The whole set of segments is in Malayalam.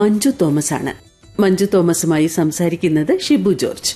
മഞ്ജു തോമസ് ആണ് മഞ്ജു തോമസുമായി സംസാരിക്കുന്നത് ഷിബു ജോർജ്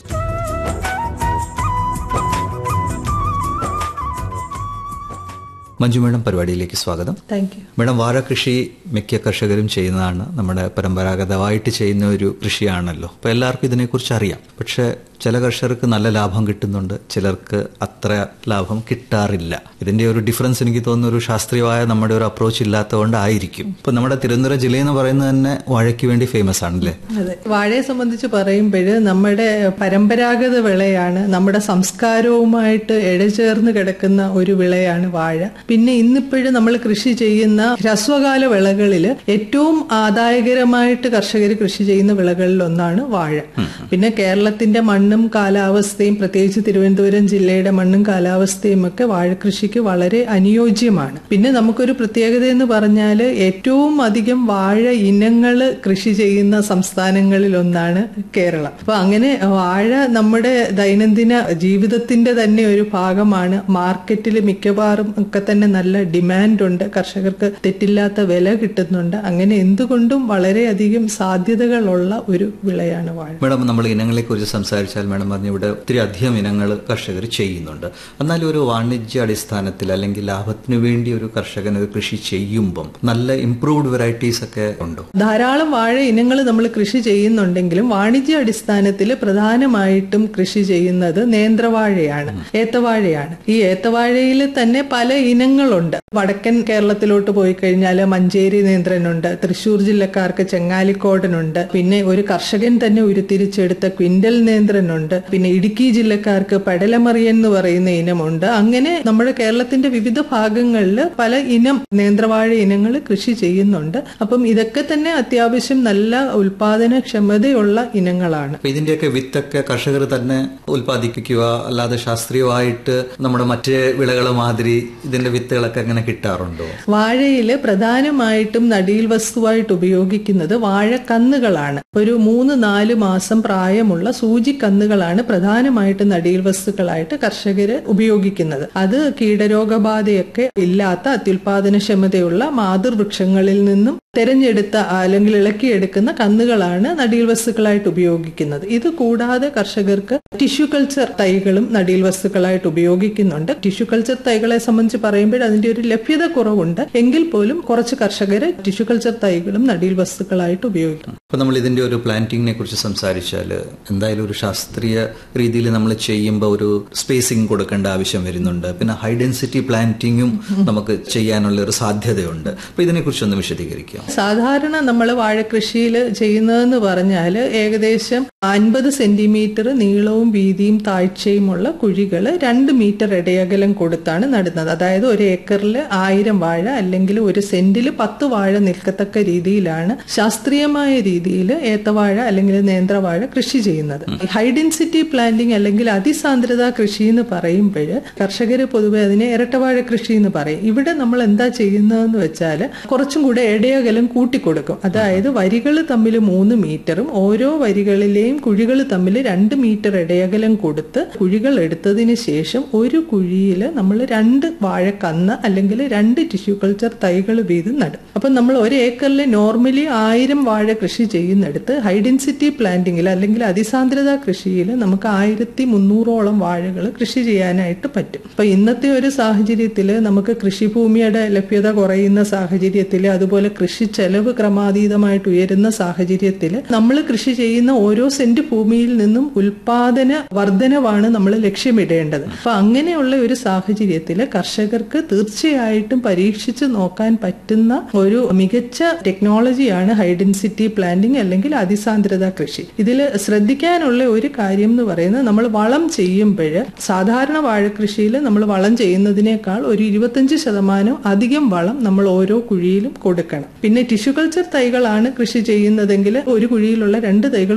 മഞ്ജു മേഡം പരിപാടിയിലേക്ക് സ്വാഗതം താങ്ക് യു മേഡം വാഴ കൃഷി മിക്ക കർഷകരും ചെയ്യുന്നതാണ് നമ്മുടെ പരമ്പരാഗതമായിട്ട് ചെയ്യുന്ന ഒരു കൃഷിയാണല്ലോ അപ്പോൾ എല്ലാവർക്കും ഇതിനെക്കുറിച്ച് അറിയാം പക്ഷേ ചില കർഷകർക്ക് നല്ല ലാഭം കിട്ടുന്നുണ്ട് ചിലർക്ക് അത്ര ലാഭം കിട്ടാറില്ല ഇതിന്റെ ഒരു ഡിഫറൻസ് എനിക്ക് തോന്നുന്ന ഒരു ശാസ്ത്രീയമായ നമ്മുടെ ഒരു അപ്രോച്ച് ഇല്ലാത്തതുകൊണ്ടായിരിക്കും ഇപ്പൊ നമ്മുടെ തിരുവനന്തപുരം ജില്ല എന്ന് പറയുന്നത് തന്നെ വാഴയ്ക്ക് വേണ്ടി ഫേമസ് ആണല്ലേ അതെ വാഴയെ സംബന്ധിച്ച് പറയുമ്പോൾ നമ്മുടെ പരമ്പരാഗത വിളയാണ് നമ്മുടെ സംസ്കാരവുമായിട്ട് ഇഴചേർന്ന് കിടക്കുന്ന ഒരു വിളയാണ് വാഴ പിന്നെ ഇന്നിപ്പോഴും നമ്മൾ കൃഷി ചെയ്യുന്ന ഹ്രസ്വകാല വിളകളിൽ ഏറ്റവും ആദായകരമായിട്ട് കർഷകർ കൃഷി ചെയ്യുന്ന വിളകളിൽ ഒന്നാണ് വാഴ പിന്നെ കേരളത്തിന്റെ മണ്ണും കാലാവസ്ഥയും പ്രത്യേകിച്ച് തിരുവനന്തപുരം ജില്ലയുടെ മണ്ണും കാലാവസ്ഥയും ഒക്കെ വാഴ കൃഷിക്ക് വളരെ അനുയോജ്യമാണ് പിന്നെ നമുക്കൊരു പ്രത്യേകത എന്ന് പറഞ്ഞാൽ ഏറ്റവും അധികം വാഴ ഇനങ്ങൾ കൃഷി ചെയ്യുന്ന സംസ്ഥാനങ്ങളിൽ ഒന്നാണ് കേരളം അപ്പൊ അങ്ങനെ വാഴ നമ്മുടെ ദൈനംദിന ജീവിതത്തിന്റെ തന്നെ ഒരു ഭാഗമാണ് മാർക്കറ്റിൽ മിക്കവാറും ഒക്കെ തന്നെ നല്ല ഡിമാൻഡ് ഉണ്ട് കർഷകർക്ക് തെറ്റില്ലാത്ത വില കിട്ടുന്നുണ്ട് അങ്ങനെ എന്തുകൊണ്ടും വളരെയധികം സാധ്യതകളുള്ള ഒരു വിളയാണ് വാഴ മേഡം നമ്മൾ ഇനങ്ങളെ കുറിച്ച് സംസാരിച്ചാൽ മേഡം പറഞ്ഞു ഇവിടെ ഒത്തിരി അധികം ഇനങ്ങൾ കർഷകർ ചെയ്യുന്നുണ്ട് എന്നാൽ ഒരു വാണിജ്യ അടിസ്ഥാനത്തിൽ അല്ലെങ്കിൽ ലാഭത്തിന് വേണ്ടി ഒരു കർഷകൻ ഒരു കൃഷി ചെയ്യുമ്പം നല്ല ഇംപ്രൂവ്ഡ് വെറൈറ്റീസ് ഒക്കെ ഉണ്ടോ ധാരാളം വാഴ ഇനങ്ങൾ നമ്മൾ കൃഷി ചെയ്യുന്നുണ്ടെങ്കിലും വാണിജ്യ അടിസ്ഥാനത്തിൽ പ്രധാനമായിട്ടും കൃഷി ചെയ്യുന്നത് നേന്ത്രവാഴയാണ് ഏത്തവാഴയാണ് ഈ ഏത്തവാഴയിൽ തന്നെ പല ഇനങ്ങളുണ്ട് വടക്കൻ കേരളത്തിലോട്ട് പോയി കഴിഞ്ഞാൽ മഞ്ചേരി നേന്ത്രനുണ്ട് തൃശൂർ ജില്ലക്കാർക്ക് ചെങ്ങാലിക്കോടനുണ്ട് പിന്നെ ഒരു കർഷകൻ തന്നെ ഉരുത്തിരിച്ചെടുത്ത ക്വിന്റൽ നേന്ത്രനുണ്ട് പിന്നെ ഇടുക്കി ജില്ലക്കാർക്ക് പടലമറിയൻ എന്ന് പറയുന്ന ഇനമുണ്ട് അങ്ങനെ നമ്മുടെ കേരളത്തിന്റെ വിവിധ ഭാഗങ്ങളിൽ പല ഇനം നേന്ത്രവാഴ ഇനങ്ങൾ കൃഷി ചെയ്യുന്നുണ്ട് അപ്പം ഇതൊക്കെ തന്നെ അത്യാവശ്യം നല്ല ഉൽപാദനക്ഷമതയുള്ള ഇനങ്ങളാണ് അപ്പൊ ഇതിന്റെയൊക്കെ വിത്തൊക്കെ കർഷകർ തന്നെ ഉൽപ്പാദിപ്പിക്കുക അല്ലാതെ ശാസ്ത്രീയമായിട്ട് നമ്മുടെ മറ്റ് വിളകൾ മാതിരി ഇതിന്റെ വിത്തുകളൊക്കെ അങ്ങനെ കിട്ടാറുണ്ടോ വാഴയില് പ്രധാനമായിട്ടും നടീൽ വസ്തുവായിട്ട് ഉപയോഗിക്കുന്നത് വാഴക്കന്നുകളാണ് ഒരു മൂന്ന് നാല് മാസം പ്രായമുള്ള സൂചിക്കന്നുകളാണ് പ്രധാനമായിട്ടും നടീൽ വസ്തുക്കളായിട്ട് കർഷകര് ഉപയോഗിക്കുന്നത് അത് കീടരോഗബാധയൊക്കെ ഇല്ലാത്ത അത്യുൽപാദനക്ഷമതയുള്ള മാതൃവൃക്ഷങ്ങളിൽ നിന്നും തെരഞ്ഞെടുത്ത അല്ലെങ്കിൽ ഇളക്കിയെടുക്കുന്ന കന്നുകളാണ് നടീൽ വസ്തുക്കളായിട്ട് ഉപയോഗിക്കുന്നത് ഇത് കൂടാതെ കർഷകർക്ക് ടിഷ്യൂ കൾച്ചർ തൈകളും നടീൽ വസ്തുക്കളായിട്ട് ഉപയോഗിക്കുന്നുണ്ട് ടിഷ്യൂ കൾച്ചർ തൈകളെ സംബന്ധിച്ച് പറയുമ്പോൾ അതിന്റെ ഒരു ലഭ്യത കുറവുണ്ട് എങ്കിൽ പോലും കുറച്ച് കർഷകർ ടിഷ്യൂ കൾച്ചർ തൈകളും നടീൽ വസ്തുക്കളായിട്ട് ഉപയോഗിക്കും അപ്പൊ നമ്മൾ ഇതിന്റെ ഒരു പ്ലാന്റിങ്ങിനെ കുറിച്ച് സംസാരിച്ചാൽ എന്തായാലും ഒരു ശാസ്ത്രീയ രീതിയിൽ നമ്മൾ ചെയ്യുമ്പോൾ ഒരു സ്പേസിംഗ് കൊടുക്കേണ്ട ആവശ്യം വരുന്നുണ്ട് പിന്നെ ഹൈ ഡെൻസിറ്റി പ്ലാന്റിങ്ങും നമുക്ക് ചെയ്യാനുള്ള ഒരു സാധ്യതയുണ്ട് അപ്പൊ ഇതിനെക്കുറിച്ച് ഒന്ന് വിശദീകരിക്കാം സാധാരണ നമ്മൾ വാഴക്കൃഷിയിൽ ചെയ്യുന്നതെന്ന് പറഞ്ഞാൽ ഏകദേശം അൻപത് സെന്റിമീറ്റർ നീളവും വീതിയും താഴ്ചയുമുള്ള കുഴികൾ രണ്ട് മീറ്റർ ഇടയകലം കൊടുത്താണ് നടുന്നത് അതായത് ഒരു ഏക്കറിൽ ആയിരം വാഴ അല്ലെങ്കിൽ ഒരു സെന്റിൽ പത്ത് വാഴ നിൽക്കത്തക്ക രീതിയിലാണ് ശാസ്ത്രീയമായ രീതിയിൽ ഏത്തവാഴ അല്ലെങ്കിൽ നേന്ത്രവാഴ കൃഷി ചെയ്യുന്നത് ഹൈ ഡെൻസിറ്റി പ്ലാന്റിംഗ് അല്ലെങ്കിൽ അതിസാന്ദ്രത കൃഷി എന്ന് പറയുമ്പോൾ കർഷകർ പൊതുവെ അതിനെ ഇരട്ടവാഴ കൃഷി എന്ന് പറയും ഇവിടെ നമ്മൾ എന്താ ചെയ്യുന്നതെന്ന് വെച്ചാൽ കുറച്ചും കൂടെ ഇടയകലം കൂട്ടിക്കൊടുക്കും അതായത് വരികൾ തമ്മിൽ മൂന്ന് മീറ്ററും ഓരോ വരികളിലെയും കുഴികൾ തമ്മിൽ രണ്ട് മീറ്റർ ഇടയകലം കൊടുത്ത് കുഴികൾ എടുത്തതിന് ശേഷം ഒരു കുഴിയിൽ നമ്മൾ രണ്ട് വാഴക്കന്ന് അല്ലെങ്കിൽ രണ്ട് ടിഷ്യൂ കൾച്ചർ തൈകൾ വീതം നടും അപ്പം നമ്മൾ ഒരു ഏക്കറിൽ നോർമലി ആയിരം വാഴ കൃഷി ചെയ്യുന്നിടത്ത് ഹൈ ഡെൻസിറ്റി പ്ലാന്റിങ്ങിൽ അല്ലെങ്കിൽ അതിസാന്ദ്രത കൃഷിയിൽ നമുക്ക് ആയിരത്തി മുന്നൂറോളം വാഴകൾ കൃഷി ചെയ്യാനായിട്ട് പറ്റും അപ്പൊ ഇന്നത്തെ ഒരു സാഹചര്യത്തിൽ നമുക്ക് കൃഷിഭൂമിയുടെ ലഭ്യത കുറയുന്ന സാഹചര്യത്തിൽ അതുപോലെ കൃഷി ചെലവ് ക്രമാതീതമായിട്ട് ഉയരുന്ന സാഹചര്യത്തിൽ നമ്മൾ കൃഷി ചെയ്യുന്ന ഓരോ സെന്റ് ഭൂമിയിൽ നിന്നും ഉൽപാദന വർധനവാണ് നമ്മൾ ലക്ഷ്യമിടേണ്ടത് അപ്പൊ അങ്ങനെയുള്ള ഒരു സാഹചര്യത്തിൽ കർഷകർക്ക് തീർച്ചയായിട്ടും പരീക്ഷിച്ച് നോക്കാൻ പറ്റുന്ന ഒരു മികച്ച ടെക്നോളജിയാണ് ഹൈ ഡെൻസിറ്റി പ്ലാന്റിംഗ് അല്ലെങ്കിൽ അതിസാന്ദ്രത കൃഷി ഇതിൽ ശ്രദ്ധിക്കാനുള്ള ഒരു കാര്യം എന്ന് പറയുന്നത് നമ്മൾ വളം ചെയ്യുമ്പോൾ സാധാരണ വാഴക്കൃഷിയിൽ നമ്മൾ വളം ചെയ്യുന്നതിനേക്കാൾ ഒരു ഇരുപത്തഞ്ച് ശതമാനം അധികം വളം നമ്മൾ ഓരോ കുഴിയിലും കൊടുക്കണം പിന്നെ ടിഷ്യൂ കൾച്ചർ തൈകളാണ് കൃഷി ചെയ്യുന്നതെങ്കിൽ ഒരു കുഴിയിലുള്ള രണ്ട് തൈകളും ഒരുപോലെ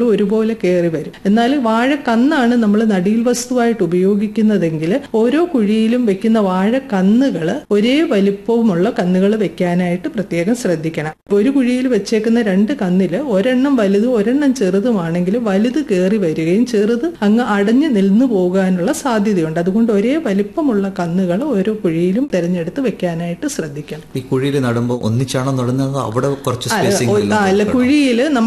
പോലെ കയറി വരും എന്നാൽ വാഴക്കന്നാണ് നമ്മൾ നടീൽ വസ്തുവായിട്ട് ഉപയോഗിക്കുന്നതെങ്കിൽ ഓരോ കുഴിയിലും വെക്കുന്ന വാഴക്കന്നുകൾ ഒരേ വലിപ്പവുമുള്ള കന്നുകൾ വെക്കാനായിട്ട് പ്രത്യേകം ശ്രദ്ധിക്കണം ഒരു കുഴിയിൽ വെച്ചേക്കുന്ന രണ്ട് കന്നില് ഒരെണ്ണം വലുതും ഒരെണ്ണം ചെറുതുമാണെങ്കിൽ വലുത് കയറി വരികയും ചെറുത് അങ്ങ് അടഞ്ഞു നിന്നു പോകാനുള്ള സാധ്യതയുണ്ട് അതുകൊണ്ട് ഒരേ വലിപ്പമുള്ള കന്നുകൾ ഓരോ കുഴിയിലും തിരഞ്ഞെടുത്ത് വെക്കാനായിട്ട് ശ്രദ്ധിക്കണം ഈ കുഴിയിൽ നടുമ്പോൾ ഒന്നിച്ചാണോ നടുന്നത് അതോ അവിടെ കുറച്ച് അല്ല, സ്പേസിംഗ് ഒ- അല്ല കുഴിയിൽ